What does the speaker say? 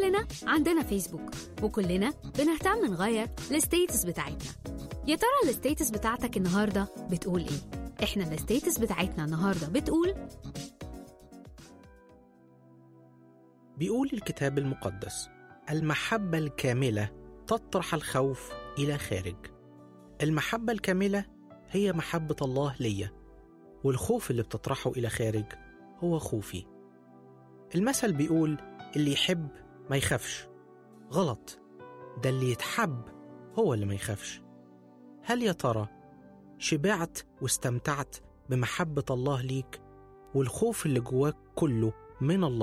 كلنا عندنا فيسبوك وكلنا بنهتم نغير الستيتس بتاعتنا يا ترى الستيتس بتاعتك النهارده بتقول ايه احنا الستيتس بتاعتنا النهارده بتقول بيقول الكتاب المقدس المحبة الكاملة تطرح الخوف إلى خارج المحبة الكاملة هي محبة الله ليا والخوف اللي بتطرحه إلى خارج هو خوفي المثل بيقول اللي يحب ما يخافش غلط ده اللي يتحب هو اللي ما يخافش هل يا ترى شبعت واستمتعت بمحبة الله ليك والخوف اللي جواك كله من الله